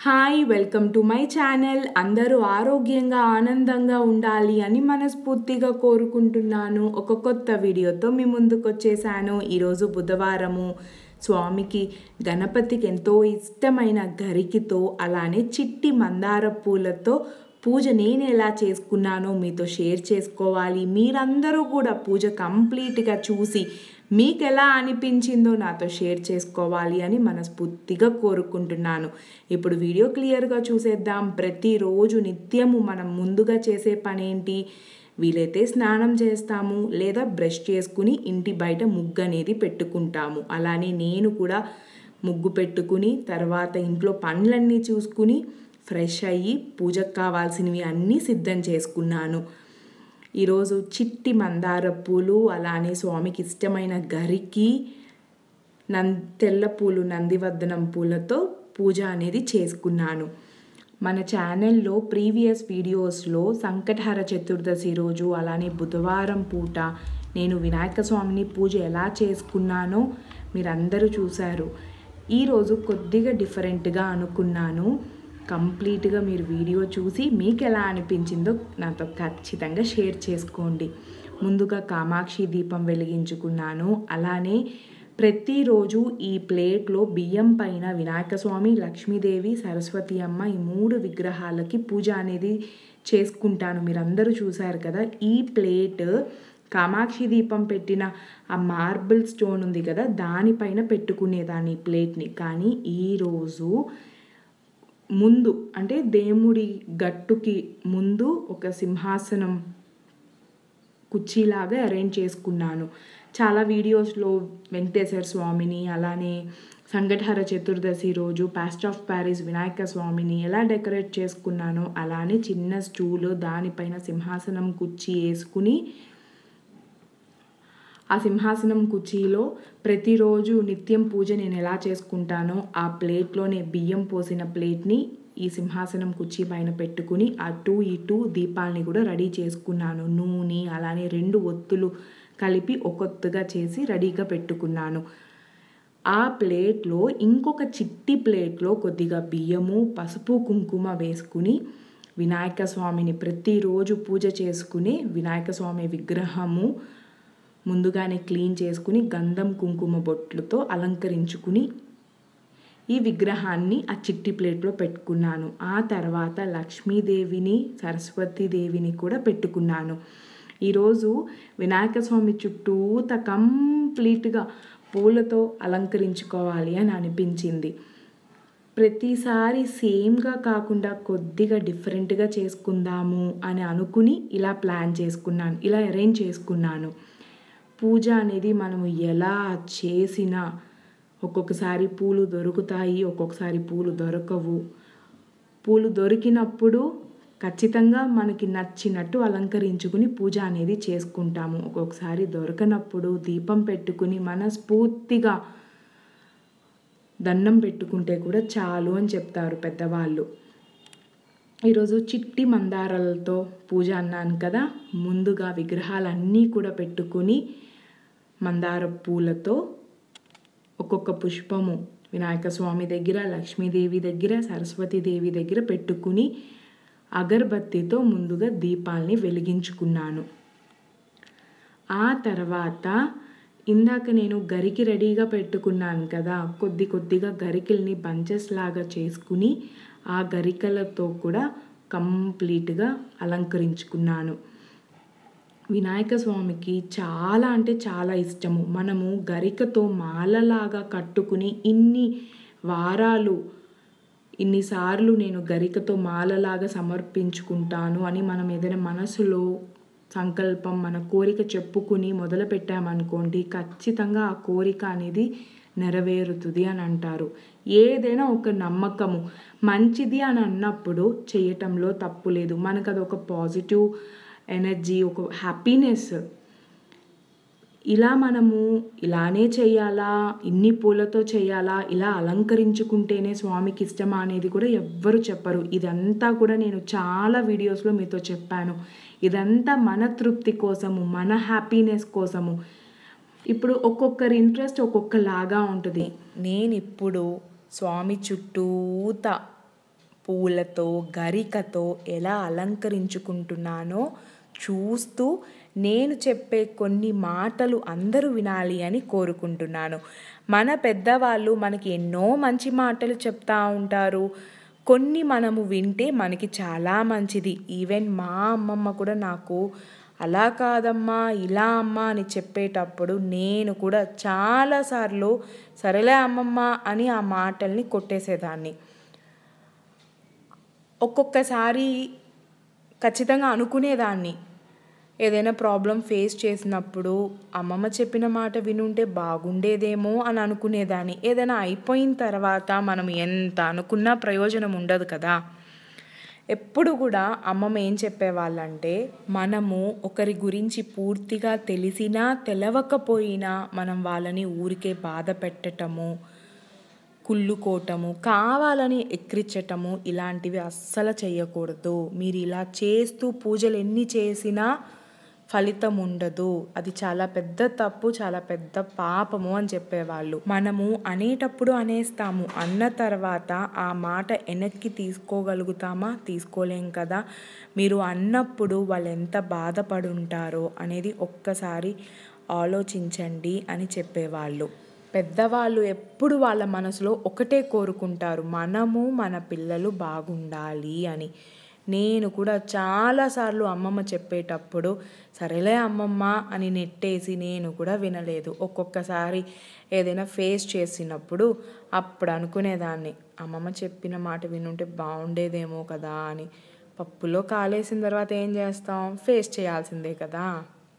hi welcome to my channel అందరూ ఆరోగ్యంగా ఆనందంగా ఉండాలి అని మనస్ఫూర్తిగా కోరుకుంటున్నాను ఒక కొత్త వీడియోతో మీ ముందుకు వచ్చేసాను ఈరోజు బుధవారము స్వామికి గణపతికి ఎంతో ఇష్టమైన గరికితో అలానే చిట్టి మందార పూలతో పూజ నేను ఎలా చేసుకున్నానో మీతో షేర్ చేసుకోవాలి మీరందరూ కూడా పూజ కంప్లీట్గా చూసి మీకు ఎలా అనిపించిందో నాతో షేర్ చేసుకోవాలి అని మనస్ఫూర్తిగా కోరుకుంటున్నాను ఇప్పుడు వీడియో క్లియర్గా చూసేద్దాం ప్రతిరోజు నిత్యము మనం ముందుగా చేసే పని ఏంటి వీలైతే స్నానం చేస్తాము లేదా బ్రష్ చేసుకుని ఇంటి బయట ముగ్గు అనేది పెట్టుకుంటాము అలానే నేను కూడా ముగ్గు పెట్టుకుని తర్వాత ఇంట్లో పనులన్నీ చూసుకుని ఫ్రెష్ అయ్యి పూజకు కావాల్సినవి అన్నీ సిద్ధం చేసుకున్నాను ఈరోజు చిట్టి మందార పూలు అలానే స్వామికి ఇష్టమైన గరికి నం తెల్ల పూలు నందివర్ధనం పూలతో పూజ అనేది చేసుకున్నాను మన ఛానల్లో ప్రీవియస్ వీడియోస్లో సంకటహర చతుర్దశి రోజు అలానే బుధవారం పూట నేను వినాయక స్వామిని పూజ ఎలా చేసుకున్నానో మీరందరూ చూశారు ఈరోజు కొద్దిగా డిఫరెంట్గా అనుకున్నాను కంప్లీట్గా మీరు వీడియో చూసి మీకు ఎలా అనిపించిందో నాతో ఖచ్చితంగా షేర్ చేసుకోండి ముందుగా కామాక్షి దీపం వెలిగించుకున్నాను అలానే ప్రతిరోజు ఈ ప్లేట్లో బియ్యం పైన వినాయక స్వామి లక్ష్మీదేవి సరస్వతి అమ్మ ఈ మూడు విగ్రహాలకి పూజ అనేది చేసుకుంటాను మీరందరూ చూశారు కదా ఈ ప్లేట్ కామాక్షి దీపం పెట్టిన ఆ మార్బుల్ స్టోన్ ఉంది కదా దానిపైన పెట్టుకునేదాన్ని ఈ ప్లేట్ని కానీ ఈరోజు ముందు అంటే దేవుడి గట్టుకి ముందు ఒక సింహాసనం కుర్చీలాగా అరేంజ్ చేసుకున్నాను చాలా వీడియోస్లో వెంకటేశ్వర స్వామిని అలానే సంకటహర చతుర్దశి రోజు పాస్ట్ ఆఫ్ ప్యారిస్ వినాయక స్వామిని ఎలా డెకరేట్ చేసుకున్నానో అలానే చిన్న స్టూలు దానిపైన సింహాసనం కుర్చీ వేసుకుని ఆ సింహాసనం కుర్చీలో ప్రతిరోజు నిత్యం పూజ నేను ఎలా చేసుకుంటానో ఆ ప్లేట్లోనే బియ్యం పోసిన ప్లేట్ని ఈ సింహాసనం కుర్చీ పైన పెట్టుకుని అటు ఇటు దీపాలని కూడా రెడీ చేసుకున్నాను నూనె అలానే రెండు ఒత్తులు కలిపి ఒకొత్తుగా చేసి రెడీగా పెట్టుకున్నాను ఆ ప్లేట్లో ఇంకొక చిట్టి ప్లేట్లో కొద్దిగా బియ్యము పసుపు కుంకుమ వేసుకుని వినాయక స్వామిని ప్రతిరోజు పూజ చేసుకుని వినాయక స్వామి విగ్రహము ముందుగానే క్లీన్ చేసుకుని గంధం కుంకుమ బొట్లతో అలంకరించుకుని ఈ విగ్రహాన్ని ఆ చిట్టి ప్లేట్లో పెట్టుకున్నాను ఆ తర్వాత లక్ష్మీదేవిని సరస్వతీదేవిని కూడా పెట్టుకున్నాను ఈరోజు వినాయక స్వామి చుట్టూత కంప్లీట్గా పూలతో అలంకరించుకోవాలి అని అనిపించింది ప్రతిసారి సేమ్గా కాకుండా కొద్దిగా డిఫరెంట్గా చేసుకుందాము అని అనుకుని ఇలా ప్లాన్ చేసుకున్నాను ఇలా అరేంజ్ చేసుకున్నాను పూజ అనేది మనము ఎలా చేసినా ఒక్కొక్కసారి పూలు దొరుకుతాయి ఒక్కొక్కసారి పూలు దొరకవు పూలు దొరికినప్పుడు ఖచ్చితంగా మనకి నచ్చినట్టు అలంకరించుకుని పూజ అనేది చేసుకుంటాము ఒక్కొక్కసారి దొరకనప్పుడు దీపం పెట్టుకుని మనస్ఫూర్తిగా దండం పెట్టుకుంటే కూడా చాలు అని చెప్తారు పెద్దవాళ్ళు ఈరోజు చిట్టి మందారాలతో పూజ అన్నాను కదా ముందుగా విగ్రహాలన్నీ కూడా పెట్టుకుని మందార పూలతో ఒక్కొక్క పుష్పము వినాయక స్వామి దగ్గర లక్ష్మీదేవి దగ్గర సరస్వతీదేవి దగ్గర పెట్టుకుని అగరబత్తితో ముందుగా దీపాల్ని వెలిగించుకున్నాను ఆ తర్వాత ఇందాక నేను గరికి రెడీగా పెట్టుకున్నాను కదా కొద్ది కొద్దిగా గరికల్ని బంచెస్ లాగా చేసుకుని ఆ గరికలతో కూడా కంప్లీట్గా అలంకరించుకున్నాను వినాయక స్వామికి చాలా అంటే చాలా ఇష్టము మనము గరికతో మాలలాగా కట్టుకుని ఇన్ని వారాలు ఇన్నిసార్లు నేను గరికతో మాలలాగా సమర్పించుకుంటాను అని మనం ఏదైనా మనసులో సంకల్పం మన కోరిక చెప్పుకుని మొదలు పెట్టామనుకోండి ఖచ్చితంగా ఆ కోరిక అనేది నెరవేరుతుంది అని అంటారు ఏదైనా ఒక నమ్మకము మంచిది అని అన్నప్పుడు చేయటంలో తప్పు లేదు మనకు అది ఒక పాజిటివ్ ఎనర్జీ ఒక హ్యాపీనెస్ ఇలా మనము ఇలానే చేయాలా ఇన్ని పూలతో చేయాలా ఇలా అలంకరించుకుంటేనే స్వామికి ఇష్టమా అనేది కూడా ఎవ్వరు చెప్పరు ఇదంతా కూడా నేను చాలా వీడియోస్లో మీతో చెప్పాను ఇదంతా మన తృప్తి కోసము మన హ్యాపీనెస్ కోసము ఇప్పుడు ఒక్కొక్కరి ఇంట్రెస్ట్ ఒక్కొక్కలాగా ఉంటుంది నేను ఇప్పుడు స్వామి చుట్టూత పూలతో గరికతో ఎలా అలంకరించుకుంటున్నానో చూస్తూ నేను చెప్పే కొన్ని మాటలు అందరూ వినాలి అని కోరుకుంటున్నాను మన పెద్దవాళ్ళు మనకి ఎన్నో మంచి మాటలు చెప్తా ఉంటారు కొన్ని మనము వింటే మనకి చాలా మంచిది ఈవెన్ మా అమ్మమ్మ కూడా నాకు అలా కాదమ్మా ఇలా అమ్మా అని చెప్పేటప్పుడు నేను కూడా చాలాసార్లు సరేలే అమ్మమ్మ అని ఆ మాటల్ని కొట్టేసేదాన్ని ఒక్కొక్కసారి ఖచ్చితంగా అనుకునేదాన్ని ఏదైనా ప్రాబ్లం ఫేస్ చేసినప్పుడు అమ్మమ్మ చెప్పిన మాట వినుంటే బాగుండేదేమో అని అనుకునేదాన్ని ఏదైనా అయిపోయిన తర్వాత మనం ఎంత అనుకున్నా ప్రయోజనం ఉండదు కదా ఎప్పుడు కూడా అమ్మమ్మ ఏం చెప్పేవాళ్ళంటే మనము ఒకరి గురించి పూర్తిగా తెలిసినా తెలవకపోయినా మనం వాళ్ళని ఊరికే బాధ పెట్టటము కుళ్ళుకోవటము కావాలని ఎక్కిరించటము ఇలాంటివి అస్సలు చేయకూడదు మీరు ఇలా చేస్తూ పూజలు ఎన్ని చేసినా ఫలితం ఉండదు అది చాలా పెద్ద తప్పు చాలా పెద్ద పాపము అని చెప్పేవాళ్ళు మనము అనేటప్పుడు అనేస్తాము అన్న తర్వాత ఆ మాట వెనక్కి తీసుకోగలుగుతామా తీసుకోలేం కదా మీరు అన్నప్పుడు వాళ్ళు ఎంత బాధపడి ఉంటారో అనేది ఒక్కసారి ఆలోచించండి అని చెప్పేవాళ్ళు పెద్దవాళ్ళు ఎప్పుడు వాళ్ళ మనసులో ఒకటే కోరుకుంటారు మనము మన పిల్లలు బాగుండాలి అని నేను కూడా చాలాసార్లు అమ్మమ్మ చెప్పేటప్పుడు సరేలే అమ్మమ్మ అని నెట్టేసి నేను కూడా వినలేదు ఒక్కొక్కసారి ఏదైనా ఫేస్ చేసినప్పుడు అప్పుడు అనుకునేదాన్ని అమ్మమ్మ చెప్పిన మాట వినుంటే బాగుండేదేమో కదా అని పప్పులో కాలేసిన తర్వాత ఏం చేస్తాం ఫేస్ చేయాల్సిందే కదా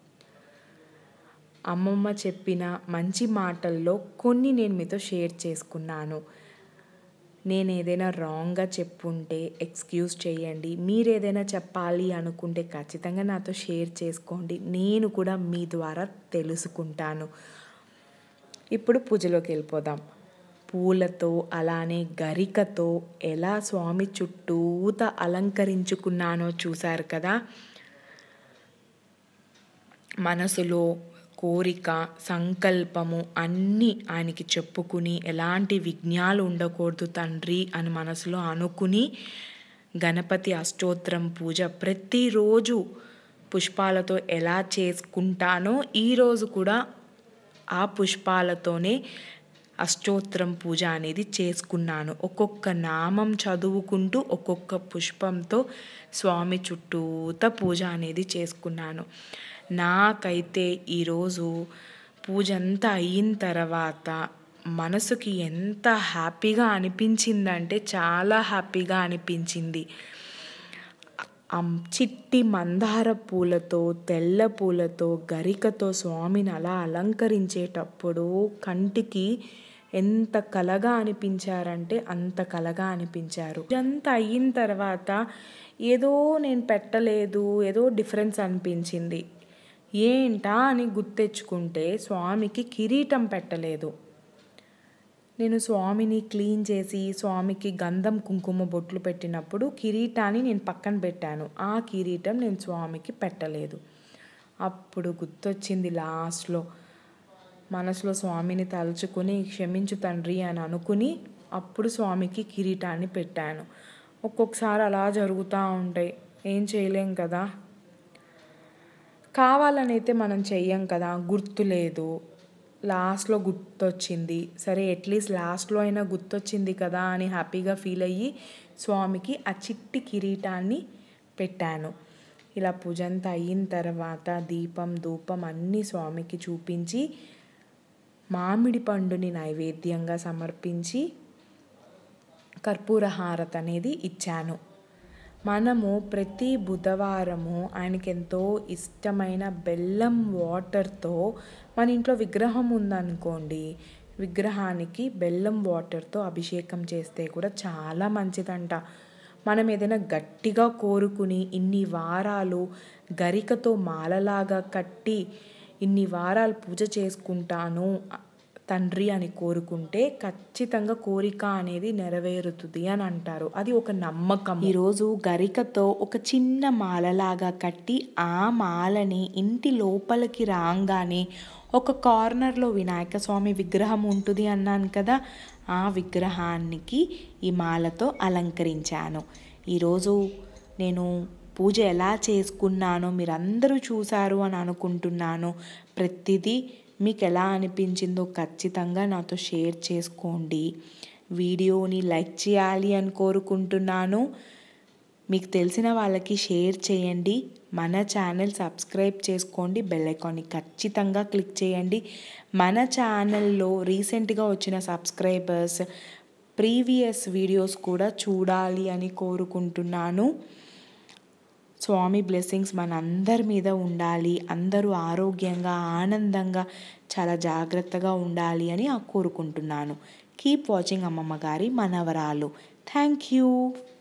అమ్మమ్మ చెప్పిన మంచి మాటల్లో కొన్ని నేను మీతో షేర్ చేసుకున్నాను నేను ఏదైనా రాంగ్గా చెప్పుంటే ఎక్స్క్యూజ్ చేయండి మీరు ఏదైనా చెప్పాలి అనుకుంటే ఖచ్చితంగా నాతో షేర్ చేసుకోండి నేను కూడా మీ ద్వారా తెలుసుకుంటాను ఇప్పుడు పూజలోకి వెళ్ళిపోదాం పూలతో అలానే గరికతో ఎలా స్వామి చుట్టూత అలంకరించుకున్నానో చూశారు కదా మనసులో కోరిక సంకల్పము అన్నీ ఆయనకి చెప్పుకుని ఎలాంటి విఘ్నాలు ఉండకూడదు తండ్రి అని మనసులో అనుకుని గణపతి అష్టోత్తరం పూజ ప్రతిరోజు పుష్పాలతో ఎలా చేసుకుంటానో ఈరోజు కూడా ఆ పుష్పాలతోనే అష్టోత్తరం పూజ అనేది చేసుకున్నాను ఒక్కొక్క నామం చదువుకుంటూ ఒక్కొక్క పుష్పంతో స్వామి చుట్టూత పూజ అనేది చేసుకున్నాను నాకైతే ఈరోజు పూజ అంతా అయిన తర్వాత మనసుకి ఎంత హ్యాపీగా అనిపించిందంటే చాలా హ్యాపీగా అనిపించింది చిట్టి మందార పూలతో తెల్ల పూలతో గరికతో స్వామిని అలా అలంకరించేటప్పుడు కంటికి ఎంత కలగా అనిపించారంటే అంత కలగా అనిపించారు ఇదంతా అయిన తర్వాత ఏదో నేను పెట్టలేదు ఏదో డిఫరెన్స్ అనిపించింది ఏంటా అని గుర్తెచ్చుకుంటే స్వామికి కిరీటం పెట్టలేదు నేను స్వామిని క్లీన్ చేసి స్వామికి గంధం కుంకుమ బొట్లు పెట్టినప్పుడు కిరీటాన్ని నేను పక్కన పెట్టాను ఆ కిరీటం నేను స్వామికి పెట్టలేదు అప్పుడు గుర్తొచ్చింది లాస్ట్లో మనసులో స్వామిని తలుచుకుని క్షమించు తండ్రి అని అనుకుని అప్పుడు స్వామికి కిరీటాన్ని పెట్టాను ఒక్కొక్కసారి అలా జరుగుతూ ఉంటాయి ఏం చేయలేం కదా కావాలని అయితే మనం చెయ్యం కదా గుర్తు లేదు లాస్ట్లో గుర్తొచ్చింది సరే అట్లీస్ట్ లాస్ట్లో అయినా గుర్తొచ్చింది కదా అని హ్యాపీగా ఫీల్ అయ్యి స్వామికి ఆ చిట్టి కిరీటాన్ని పెట్టాను ఇలా పూజ అంతా అయిన తర్వాత దీపం ధూపం అన్నీ స్వామికి చూపించి మామిడి పండుని నైవేద్యంగా సమర్పించి కర్పూర హారత అనేది ఇచ్చాను మనము ప్రతి బుధవారము ఆయనకి ఎంతో ఇష్టమైన బెల్లం వాటర్తో మన ఇంట్లో విగ్రహం ఉందనుకోండి విగ్రహానికి బెల్లం వాటర్తో అభిషేకం చేస్తే కూడా చాలా మంచిదంట మనం ఏదైనా గట్టిగా కోరుకుని ఇన్ని వారాలు గరికతో మాలలాగా కట్టి ఇన్ని వారాలు పూజ చేసుకుంటాను తండ్రి అని కోరుకుంటే ఖచ్చితంగా కోరిక అనేది నెరవేరుతుంది అని అంటారు అది ఒక నమ్మకం ఈరోజు గరికతో ఒక చిన్న మాలలాగా కట్టి ఆ మాలని ఇంటి లోపలికి రాగానే ఒక కార్నర్లో వినాయక స్వామి విగ్రహం ఉంటుంది అన్నాను కదా ఆ విగ్రహానికి ఈ మాలతో అలంకరించాను ఈరోజు నేను పూజ ఎలా చేసుకున్నానో మీరందరూ చూశారు అని అనుకుంటున్నాను ప్రతిదీ మీకు ఎలా అనిపించిందో ఖచ్చితంగా నాతో షేర్ చేసుకోండి వీడియోని లైక్ చేయాలి అని కోరుకుంటున్నాను మీకు తెలిసిన వాళ్ళకి షేర్ చేయండి మన ఛానల్ సబ్స్క్రైబ్ చేసుకోండి బెల్ ఐకాన్ని ఖచ్చితంగా క్లిక్ చేయండి మన ఛానల్లో రీసెంట్గా వచ్చిన సబ్స్క్రైబర్స్ ప్రీవియస్ వీడియోస్ కూడా చూడాలి అని కోరుకుంటున్నాను స్వామి బ్లెస్సింగ్స్ మన అందరి మీద ఉండాలి అందరూ ఆరోగ్యంగా ఆనందంగా చాలా జాగ్రత్తగా ఉండాలి అని కోరుకుంటున్నాను కీప్ వాచింగ్ అమ్మమ్మ గారి మనవరాలు థ్యాంక్ యూ